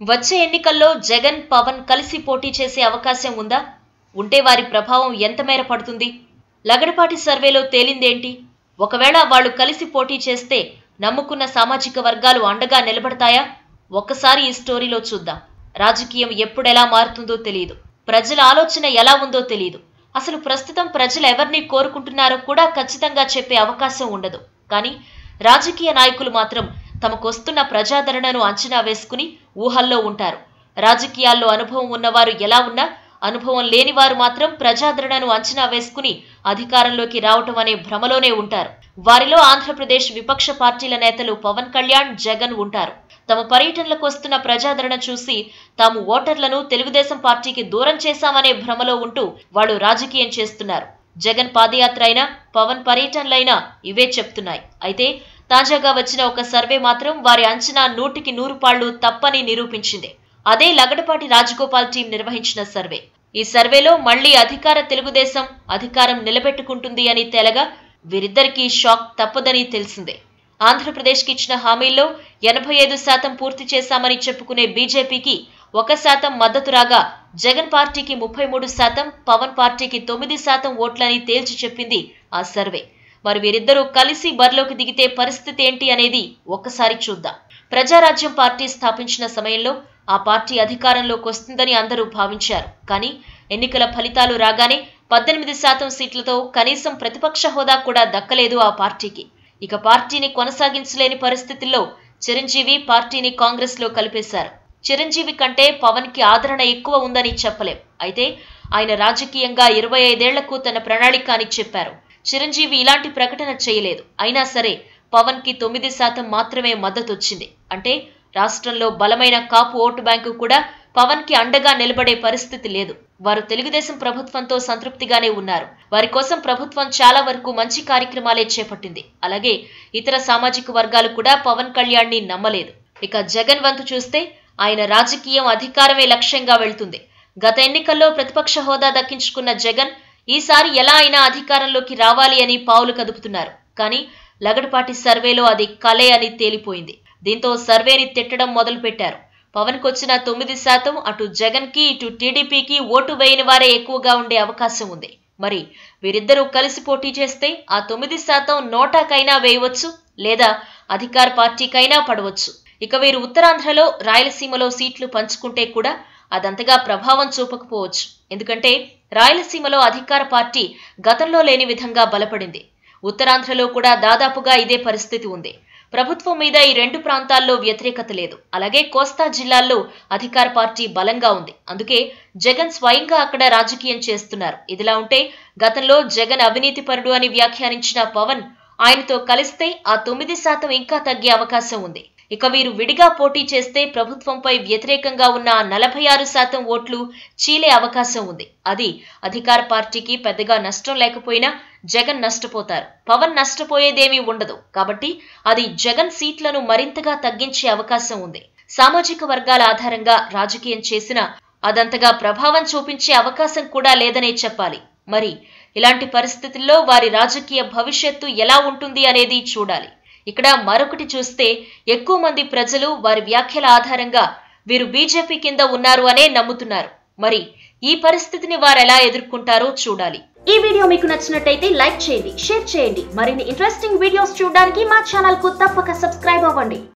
వచ్చే ఎన్నికల్లో జగన్ పవన్ కలిసి పోటీ చేసే అవకాశం ఉందా ఉంటే వారి ప్రభావం ఎంత మేర పడుతుంది లగడపాటి సర్వేలో తేలిందేంటి ఒకవేళ వాళ్ళు కలిసి పోటీ చేస్తే నమ్ముకున్న సామాజిక వర్గాలు అండగా నిలబడతాయా ఒక్కసారి ఈ స్టోరీలో చూద్దాం రాజకీయం ఎప్పుడెలా మారుతుందో తెలియదు ప్రజల ఆలోచన ఎలా ఉందో తెలియదు అసలు ప్రస్తుతం ప్రజలు ఎవరిని కోరుకుంటున్నారో కూడా ఖచ్చితంగా చెప్పే అవకాశం ఉండదు కానీ రాజకీయ నాయకులు మాత్రం తమకొస్తున్న ప్రజాదరణను అంచనా వేసుకుని ఊహల్లో ఉంటారు రాజకీయాల్లో అనుభవం ఉన్నవారు ఎలా ఉన్నా అనుభవం లేని వారు మాత్రం ప్రజాదరణను అంచనా వేసుకుని అధికారంలోకి రావటం అనే భ్రమలోనే ఉంటారు వారిలో ఆంధ్రప్రదేశ్ విపక్ష పార్టీల నేతలు పవన్ కళ్యాణ్ జగన్ ఉంటారు తమ పర్యటనలకు వస్తున్న ప్రజాదరణ చూసి తాము ఓటర్లను తెలుగుదేశం పార్టీకి దూరం చేశామనే భ్రమలో ఉంటూ వాళ్ళు రాజకీయం చేస్తున్నారు జగన్ పాదయాత్ర అయినా పవన్ పర్యటనలైనా ఇవే చెప్తున్నాయి అయితే తాజాగా వచ్చిన ఒక సర్వే మాత్రం వారి అంచనా నూటికి నూరు పాళ్లు తప్పని నిరూపించింది అదే లగడపాటి రాజగోపాల్ టీం నిర్వహించిన సర్వే ఈ సర్వేలో మళ్లీ అధికార తెలుగుదేశం అధికారం నిలబెట్టుకుంటుంది అని తేలగా వీరిద్దరికీ షాక్ తప్పదని తెలిసిందే ఆంధ్రప్రదేశ్కి ఇచ్చిన హామీల్లో ఎనభై ఐదు శాతం పూర్తి చేశామని చెప్పుకునే బీజేపీకి ఒక శాతం మద్దతు రాగా జగన్ పార్టీకి ముప్పై మూడు శాతం పవన్ పార్టీకి తొమ్మిది శాతం ఓట్లని తేల్చి చెప్పింది ఆ సర్వే మరి వీరిద్దరూ కలిసి బరిలోకి దిగితే పరిస్థితి ఏంటి అనేది ఒక్కసారి చూద్దాం ప్రజారాజ్యం పార్టీ స్థాపించిన సమయంలో ఆ పార్టీ అధికారంలోకి వస్తుందని అందరూ భావించారు కానీ ఎన్నికల ఫలితాలు రాగానే పద్దెనిమిది శాతం సీట్లతో కనీసం ప్రతిపక్ష హోదా కూడా దక్కలేదు ఆ పార్టీకి ఇక పార్టీని కొనసాగించలేని పరిస్థితుల్లో చిరంజీవి పార్టీని కాంగ్రెస్ లో కలిపేశారు చిరంజీవి కంటే పవన్ కి ఆదరణ ఎక్కువ ఉందని చెప్పలేం అయితే ఆయన రాజకీయంగా ఇరవై ఐదేళ్లకు తన ప్రణాళిక అని చెప్పారు చిరంజీవి ఇలాంటి ప్రకటన చేయలేదు అయినా సరే పవన్ కి తొమ్మిది శాతం మాత్రమే మద్దతు వచ్చింది అంటే రాష్ట్రంలో బలమైన కాపు ఓటు బ్యాంకు కూడా పవన్ కి అండగా నిలబడే పరిస్థితి లేదు వారు తెలుగుదేశం ప్రభుత్వంతో సంతృప్తిగానే ఉన్నారు వారి కోసం ప్రభుత్వం చాలా వరకు మంచి కార్యక్రమాలే చేపట్టింది అలాగే ఇతర సామాజిక వర్గాలు కూడా పవన్ కళ్యాణ్ ని నమ్మలేదు ఇక జగన్ వంతు చూస్తే ఆయన రాజకీయం అధికారమే లక్ష్యంగా వెళ్తుంది గత ఎన్నికల్లో ప్రతిపక్ష హోదా దక్కించుకున్న జగన్ ఈసారి ఎలా అయినా అధికారంలోకి రావాలి అని పావులు కదుపుతున్నారు కానీ లగడపాటి సర్వేలో అది కలే అని తేలిపోయింది దీంతో సర్వేని తిట్టడం మొదలుపెట్టారు పవన్ కొచ్చిన తొమ్మిది శాతం అటు జగన్ కి ఇటు టీడీపీకి ఓటు వేయని వారే ఎక్కువగా ఉండే అవకాశం ఉంది మరి వీరిద్దరూ కలిసి పోటీ చేస్తే ఆ తొమ్మిది శాతం నోటాకైనా వేయవచ్చు లేదా అధికార పార్టీకైనా పడవచ్చు ఇక వీరు ఉత్తరాంధ్రలో రాయలసీమలో సీట్లు పంచుకుంటే కూడా అదంతగా ప్రభావం చూపకపోవచ్చు ఎందుకంటే రాయలసీమలో అధికార పార్టీ గతంలో లేని విధంగా బలపడింది ఉత్తరాంధ్రలో కూడా దాదాపుగా ఇదే పరిస్థితి ఉంది ప్రభుత్వం మీద ఈ రెండు ప్రాంతాల్లో వ్యతిరేకత లేదు అలాగే కోస్తా జిల్లాల్లో అధికార పార్టీ బలంగా ఉంది అందుకే జగన్ స్వయంగా అక్కడ రాజకీయం చేస్తున్నారు ఇదిలా ఉంటే గతంలో జగన్ అవినీతి పరుడు అని వ్యాఖ్యానించిన పవన్ ఆయనతో కలిస్తే ఆ తొమ్మిది శాతం ఇంకా తగ్గే అవకాశం ఉంది ఇక వీరు విడిగా పోటీ చేస్తే ప్రభుత్వంపై వ్యతిరేకంగా ఉన్న నలభై ఆరు శాతం ఓట్లు చీలే అవకాశం ఉంది అది అధికార పార్టీకి పెద్దగా నష్టం లేకపోయినా జగన్ నష్టపోతారు పవన్ నష్టపోయేదేమీ ఉండదు కాబట్టి అది జగన్ సీట్లను మరింతగా తగ్గించే అవకాశం ఉంది సామాజిక వర్గాల ఆధారంగా రాజకీయం చేసినా అదంతగా ప్రభావం చూపించే అవకాశం కూడా లేదనే చెప్పాలి మరి ఇలాంటి పరిస్థితుల్లో వారి రాజకీయ భవిష్యత్తు ఎలా ఉంటుంది అనేది చూడాలి ఇక్కడ మరొకటి చూస్తే ఎక్కువ మంది ప్రజలు వారి వ్యాఖ్యల ఆధారంగా వీరు బీజేపీ కింద ఉన్నారు అనే నమ్ముతున్నారు మరి ఈ పరిస్థితిని వారు ఎలా ఎదుర్కొంటారో చూడాలి ఈ వీడియో మీకు నచ్చినట్టయితే లైక్ చేయండి షేర్ చేయండి మరిన్ని ఇంట్రెస్టింగ్ వీడియోస్ చూడడానికి మా ఛానల్ కు తప్పక సబ్స్క్రైబ్ అవ్వండి